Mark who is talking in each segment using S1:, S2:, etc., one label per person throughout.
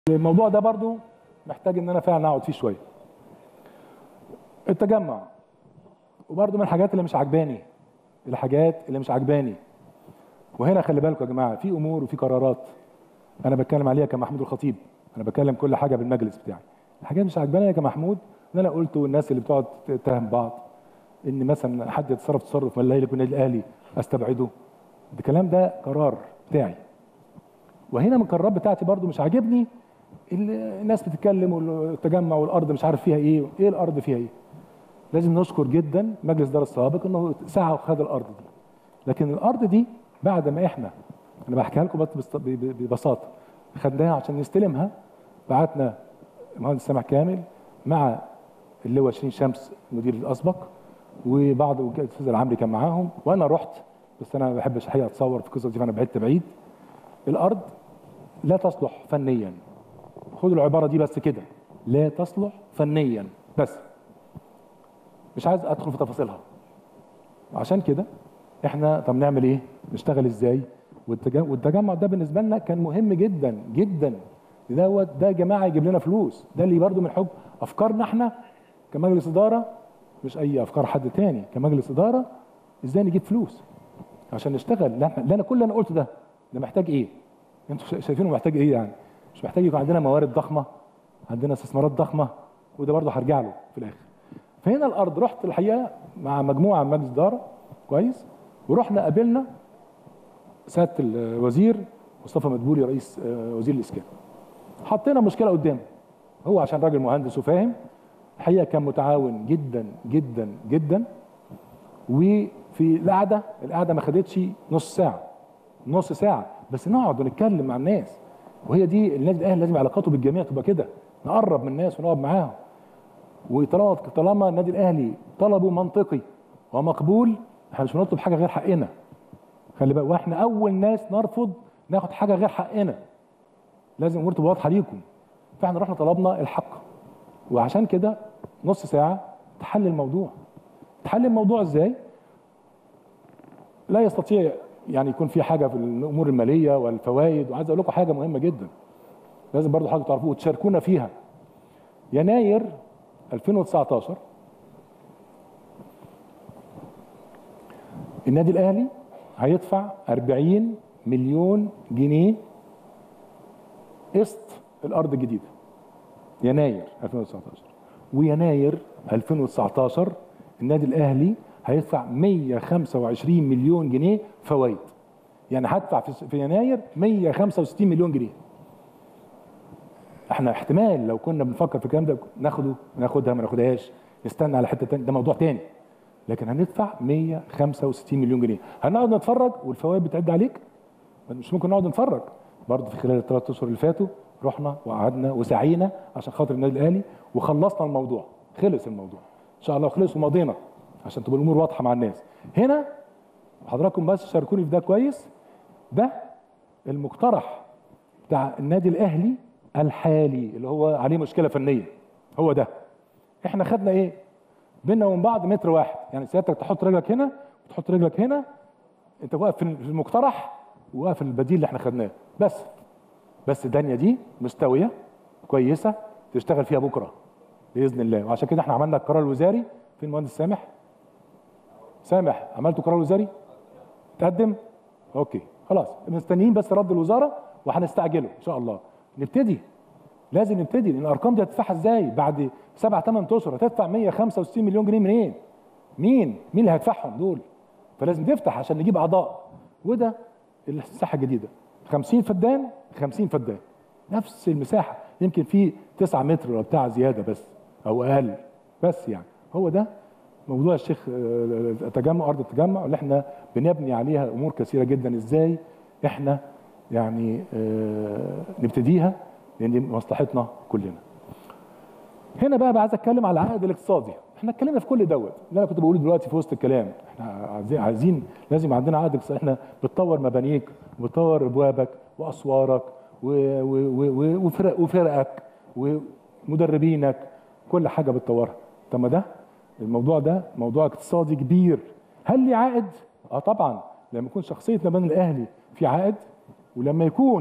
S1: الموضوع ده برضو محتاج ان انا فعلا اقعد فيه شويه التجمع وبرضو من الحاجات اللي مش عجباني الحاجات اللي مش عجباني وهنا خلي بالكم يا جماعه في امور وفي قرارات انا بتكلم عليها كمحمود الخطيب انا بتكلم كل حاجه بالمجلس بتاعي الحاجات مش عجباني كمحمود اللي انا قلته والناس اللي بتقعد تتهم بعض ان مثلا حد يتصرف تصرف من يكون النادي الاهلي استبعده الكلام ده قرار بتاعي وهنا من القرارات بتاعتي برضو مش عاجبني الناس بتتكلم والتجمع والارض مش عارف فيها ايه ايه الارض فيها ايه لازم نشكر جدا مجلس الاداره السابق انه سعى وخد الارض دي لكن الارض دي بعد ما احنا انا بحكيها لكم بس ببساطه خدناها عشان نستلمها بعتنا المهندس سامح كامل مع اللواء شيرين شمس المدير الاسبق وبعض الاستاذ العمري كان معاهم وانا رحت بس انا ما بحبش الحقيقه اتصور في القصص دي فانا بعدت بعيد الارض لا تصلح فنيا خدوا العباره دي بس كده لا تصلح فنيا بس مش عايز ادخل في تفاصيلها عشان كده احنا طب نعمل ايه نشتغل ازاي والتجمع ده بالنسبه لنا كان مهم جدا جدا دوت ده يا جماعه يجيب لنا فلوس ده اللي برضو من حب افكارنا احنا كمجلس اداره مش اي افكار حد تاني كمجلس اداره ازاي نجيب فلوس عشان نشتغل لا انا كل اللي انا قلته ده ده محتاج ايه انتوا شايفينه محتاج ايه يعني مش محتاج يكون عندنا موارد ضخمه عندنا استثمارات ضخمه وده برضه هرجع له في الاخر فهنا الارض رحت الحقيقه مع مجموعه من مجلس اداره كويس ورحنا قابلنا سياده الوزير مصطفى مدبولي رئيس وزير الاسكان حطينا مشكله قدامه هو عشان راجل مهندس وفاهم الحقيقه كان متعاون جدا جدا جدا وفي القعده القعده ما خدتش نص ساعه نص ساعه بس نقعد ونتكلم مع الناس وهي دي النادي الاهلي لازم علاقاته بالجميع تبقى كده نقرب من الناس ونقعد معاهم وطالما طالما النادي الاهلي طلبه منطقي ومقبول احنا مش بنطلب حاجه غير حقنا خلي بالك واحنا اول ناس نرفض ناخد حاجه غير حقنا لازم الامور تبقى واضحه ليكم فاحنا رحنا طلبنا الحق وعشان كده نص ساعه تحل الموضوع تحل الموضوع ازاي لا يستطيع يعني يكون في حاجه في الامور الماليه والفوائد وعايز اقول لكم حاجه مهمه جدا لازم برضو حاجه تعرفوها وتشاركونا فيها يناير 2019 النادي الاهلي هيدفع 40 مليون جنيه قسط الارض الجديده يناير 2019 ويناير 2019 النادي الاهلي هيدفع 125 مليون جنيه فوائد يعني هدفع في يناير 165 مليون جنيه احنا احتمال لو كنا بنفكر في الكلام ده ناخده ناخدها ما ناخدهاش نستنى على حته تانية ده موضوع تاني لكن هندفع 165 مليون جنيه هنقعد نتفرج والفوائد بتعد عليك مش ممكن نقعد نتفرج برضه في خلال الثلاث اشهر اللي فاتوا رحنا وقعدنا وسعينا عشان خاطر النادي الاهلي وخلصنا الموضوع خلص الموضوع ان شاء الله خلص ومضينا عشان تبقى الامور واضحه مع الناس هنا حضراتكم بس شاركوني في ده كويس ده المقترح بتاع النادي الاهلي الحالي اللي هو عليه مشكله فنيه هو ده احنا خدنا ايه بينا وبين بعض متر واحد يعني سيادتك تحط رجلك هنا وتحط رجلك هنا انت واقف في المقترح وواقف البديل اللي احنا خدناه بس بس الدنيا دي مستويه كويسه تشتغل فيها بكره باذن الله وعشان كده احنا عملنا القرار الوزاري فين المهندس سامح سامح عملتوا قرار وزاري تقدم اوكي خلاص مستنيين بس رد الوزاره وهنستعجله ان شاء الله نبتدي لازم نبتدي لان الارقام دي هتدفعها ازاي بعد سبع ثمان اشهر هتدفع 165 مليون جنيه منين؟ مين؟ مين اللي هيدفعهم دول؟ فلازم تفتح عشان نجيب اعضاء وده المساحه الجديده 50 فدان 50 فدان نفس المساحه يمكن في 9 متر ولا بتاع زياده بس او اقل بس يعني هو ده موضوع الشيخ التجمع ارض التجمع اللي احنا بنبني عليها امور كثيره جدا ازاي احنا يعني اه نبتديها لان دي مصلحتنا كلنا. هنا بقى عايز اتكلم على العائد الاقتصادي، احنا اتكلمنا في كل دوت اللي انا كنت بقوله دلوقتي في وسط الكلام، احنا عايزين لازم عندنا عائد اقتصادي، احنا بتطور مبانيك وبتطور ابوابك واسوارك وفرق وفرقك ومدربينك كل حاجه بتطورها. طب ما ده الموضوع ده موضوع اقتصادي كبير هل لي عائد اه طبعا لما يكون شخصيه نبان الاهلي في عائد ولما يكون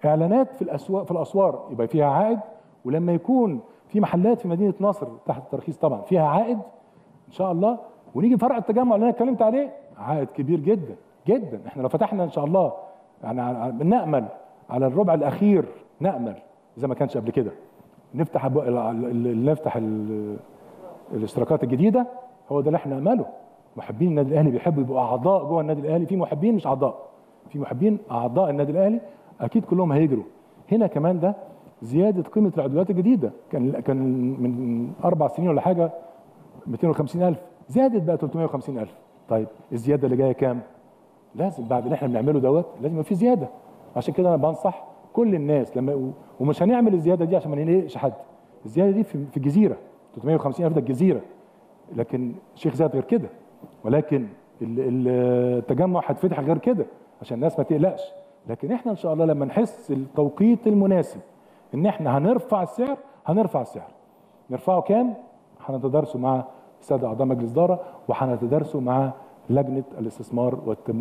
S1: اعلانات في الاسواق في الاسوار يبقى فيها عائد ولما يكون في محلات في مدينه نصر تحت الترخيص طبعا فيها عائد ان شاء الله ونيجي فرع التجمع اللي انا اتكلمت عليه عائد كبير جدا جدا احنا لو فتحنا ان شاء الله يعني نامل على الربع الاخير نامل اذا ما كانش قبل كده نفتح أبو... نفتح ال... الاشتراكات الجديده هو ده اللي احنا نامله محبين النادي الاهلي بيحبوا يبقوا اعضاء جوه النادي الاهلي في محبين مش اعضاء في محبين اعضاء النادي الاهلي اكيد كلهم هيجروا هنا كمان ده زياده قيمه العضويات الجديده كان كان من اربع سنين ولا حاجه 250000 زادت بقى 350000 طيب الزياده اللي جايه كام؟ لازم بعد اللي احنا بنعمله دوت لازم يبقى في زياده عشان كده انا بنصح كل الناس لما ومش هنعمل الزياده دي عشان ما نقلقش حد الزياده دي في في الجزيره 350000 ده الجزيره لكن شيخ زايد غير كده ولكن التجمع هيتفتح غير كده عشان الناس ما تقلقش لكن احنا ان شاء الله لما نحس التوقيت المناسب ان احنا هنرفع السعر هنرفع السعر نرفعه كام هنتدارسه مع الساده اعضاء مجلس اداره وهنتدارسه مع لجنه الاستثمار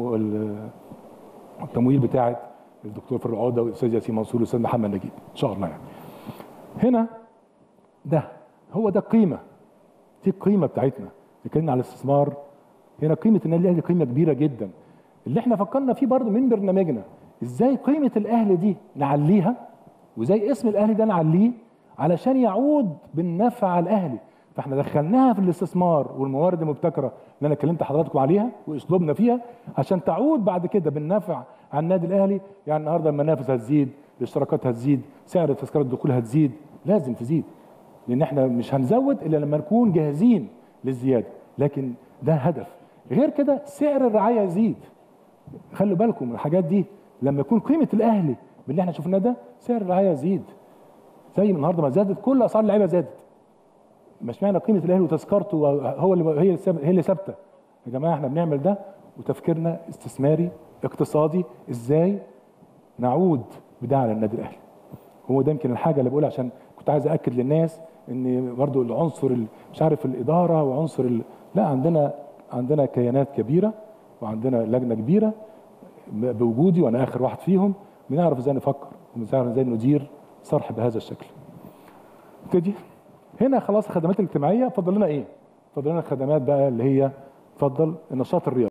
S1: والتمويل بتاعه الدكتور فرع عوده والاستاذ ياسين منصور والاستاذ محمد نجيب ان شاء الله يعني هنا ده هو ده القيمه دي القيمه بتاعتنا اتكلمنا على الاستثمار هنا قيمه النادي الاهلي قيمه كبيره جدا اللي احنا فكرنا فيه برضه من برنامجنا ازاي قيمه الاهلي دي نعليها وازاي اسم الاهلي ده نعليه علشان يعود بالنفع على الاهلي فاحنا دخلناها في الاستثمار والموارد المبتكره اللي انا كلمت حضراتكم عليها واسلوبنا فيها عشان تعود بعد كده بالنفع على النادي الاهلي يعني النهارده المنافس هتزيد الاشتراكات هتزيد سعر تذكره الدخول هتزيد لازم تزيد لان احنا مش هنزود الا لما نكون جاهزين للزياده لكن ده هدف غير كده سعر الرعايه يزيد خلوا بالكم من الحاجات دي لما يكون قيمه الاهلي باللي احنا شفناه ده سعر الرعايه يزيد زي ما النهارده ما زادت كل اسعار اللعيبه زادت مش معنى قيمه الاهلي وتذكرته هو اللي هي هي اللي ثابته يا جماعه احنا بنعمل ده وتفكيرنا استثماري اقتصادي ازاي نعود بده على النادي الاهلي هو ده يمكن الحاجه اللي بقولها عشان كنت عايز اكد للناس ان برضو العنصر مش عارف الاداره وعنصر ال... لا عندنا عندنا كيانات كبيره وعندنا لجنه كبيره بوجودي وانا اخر واحد فيهم بنعرف ازاي نفكر وبنعرف ازاي ندير صرح بهذا الشكل. نبتدي هنا خلاص الخدمات الاجتماعيه فاضل لنا ايه؟ فاضل لنا الخدمات بقى اللي هي اتفضل النشاط الرياضي